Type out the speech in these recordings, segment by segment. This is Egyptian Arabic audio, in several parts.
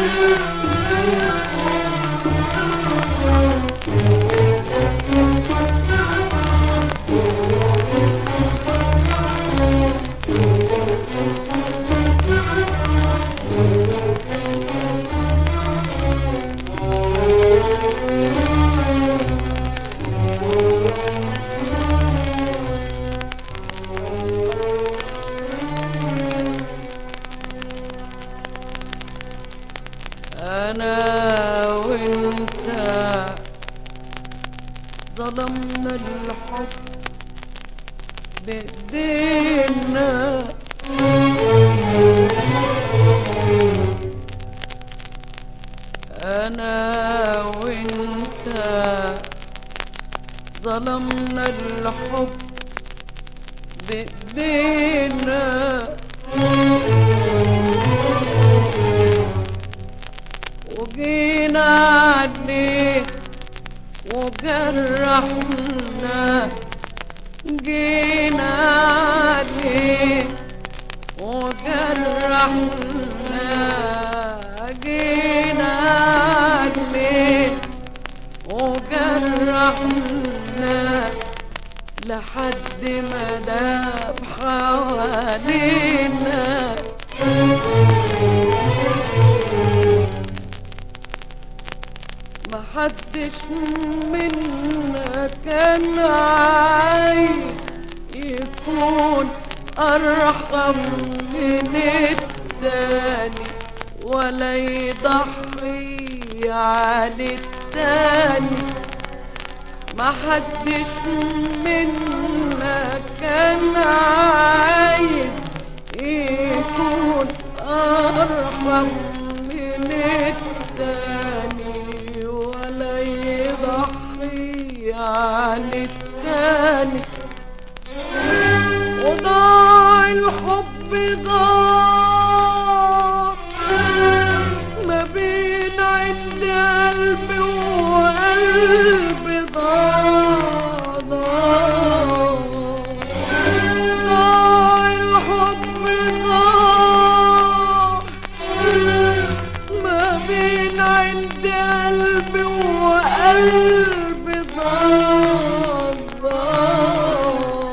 انا وانت ظلمنا الحب بايدينا انا وانت ظلمنا الحب بايدينا وجينا عليك وجرحنا جينا عليك وجرحنا جينا عليك وجرحنا لحد ما داب حوالينا ما حدش منا كان عايز يكون أرحم من التاني ولا يضحي عن التاني ما حدش منا كان عايز يكون أرحم من التاني ولا يضحي عن التاني وضاع الحب ضاع ما بين عند قلبي وقلبي ضاع ضاع ضاع الحب ضاع ما بين عند قلبي وقلبي ضاع ضاع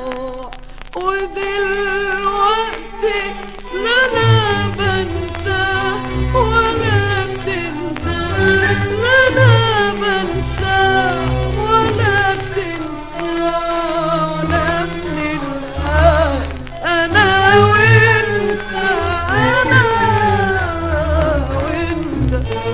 ودلوقتي لا انا بنساه ولا بتنساه لا انا بنساه ولا بتنساه ولا بنلقاه انا وانت انا وانت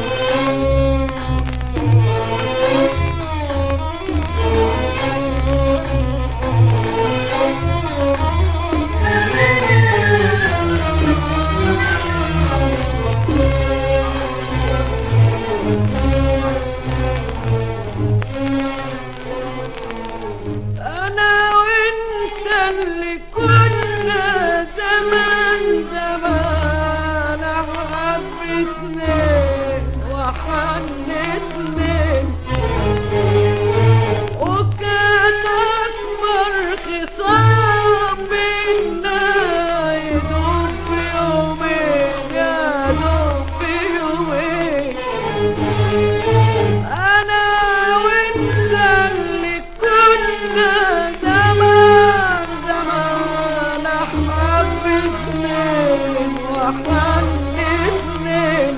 انا وانت اللي كنا زمان زمان حبتني وحنتني وكان اكبر خصام بينا يدوب في يومين يدوب في يومين انا وانت اللي كنا زمان زمان حبتنين وحنتنين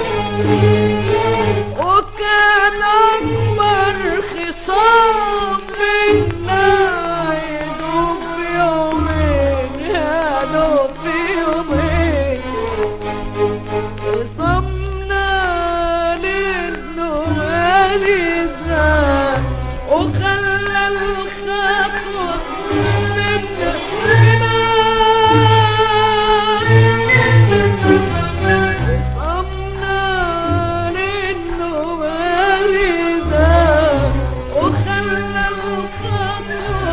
وكان اكبر خصام بينا يدوب في يومين يدوب في يومين صمنا للنوادينا وخلى الخطوة منا صمنا للنوادينا وخلى الخطوة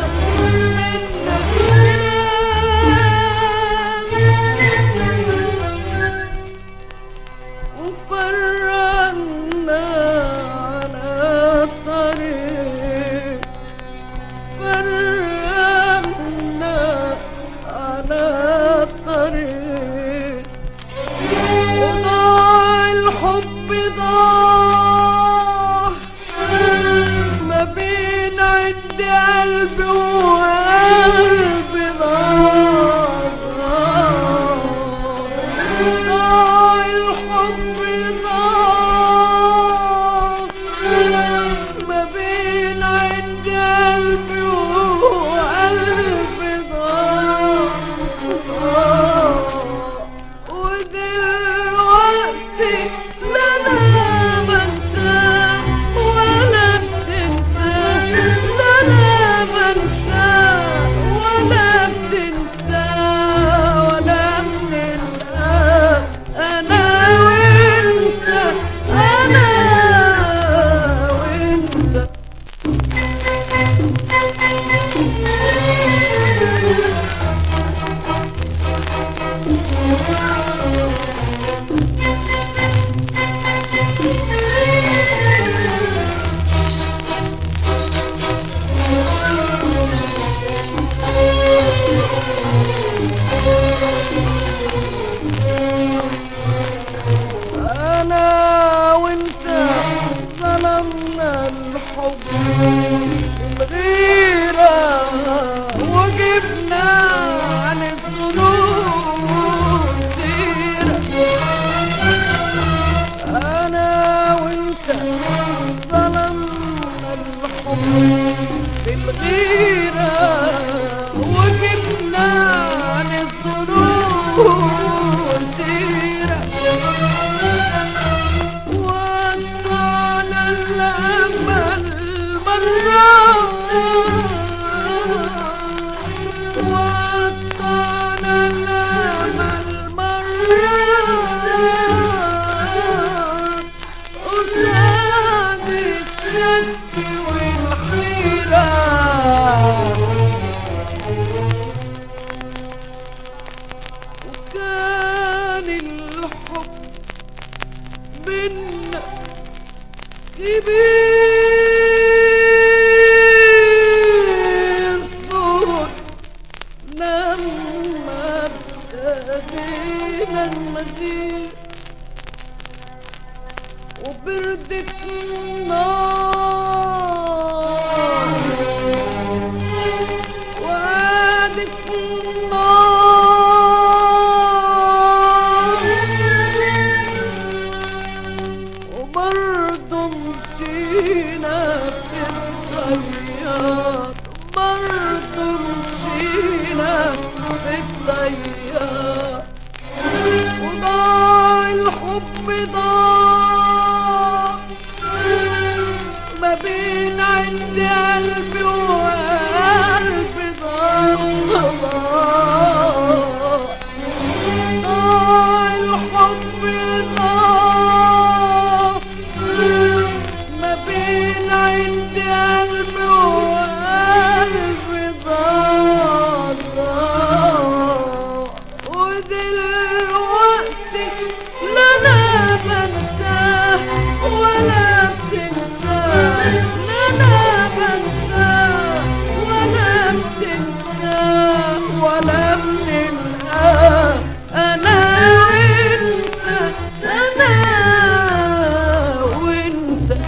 منا وفرقنا على الطريق فرقنا على الطريق وضاع الحب ضاع ما بين عند قلبي وقلبي ضاع ضاع ودلوقتي لا انا بنساه ولا بتنساه لا انا بنساه ولا بتنساه ولا بنلقاه انا وانت انا وانت انا وانت ظلمنا الحب الغيرة وجبنا عن الظنون سيرة انا وانت ظلمنا الحب بالغيرة وجبنا عن الظنون سيرة وقطعنا الأمل مرات وقطعنا الأمل مرات قصاد الشك والحيرة وكان الحب بينا كبير صوت لما ابتدينا المدينة وبردت النار وقعدت النار وبرضه مشينا في الطيار برضه مشينا في الطيار وضاع الحب ضاع ما بين عند قلبي وقلبي ضاع ضاع ضاع الحب ضاع ما بين عند قلبي وقلبي ضاع ضاع ودلوقتي لا انا بنساه ولا بتنساه لا انا بنساه ولا بتنساه ولا بنلقاه انا وانت انا وانت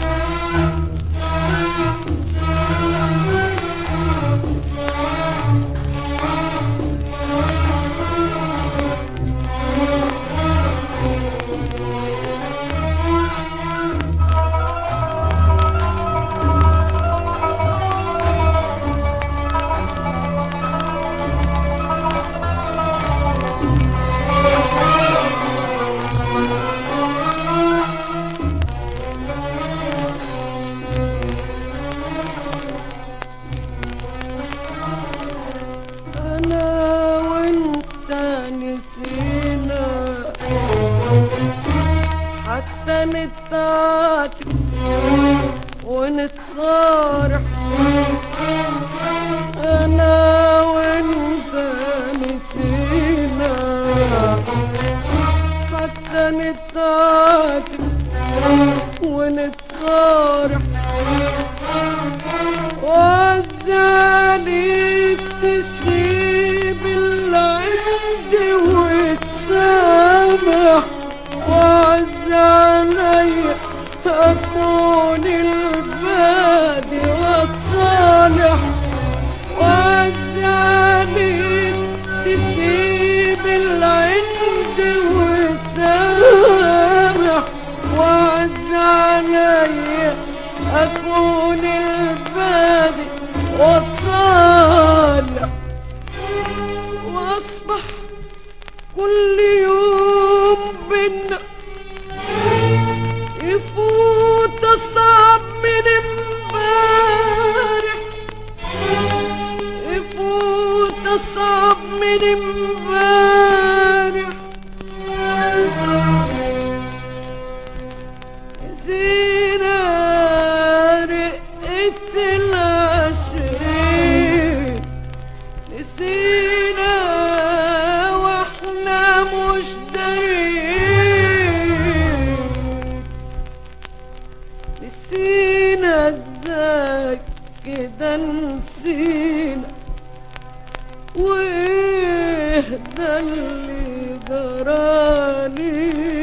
انا وانت نسينا حتى نتعاتب ونتصارح انا وانت نسينا حتى نتعاتب ونتصارح وعز عليك تسيب العند وتسامح وعز علي أكون البادي واتصالح وعز عليك تسيب العند وتسامح علي أكون البادي واتصالح وأصبح كل يوم بينا يفوت أصعب من امبارح يفوت أصعب من امبارح زينة رقة العشرين نسينا واحنا مش دارين نسينا ازاي كده نسينا وايه ده اللي جرالي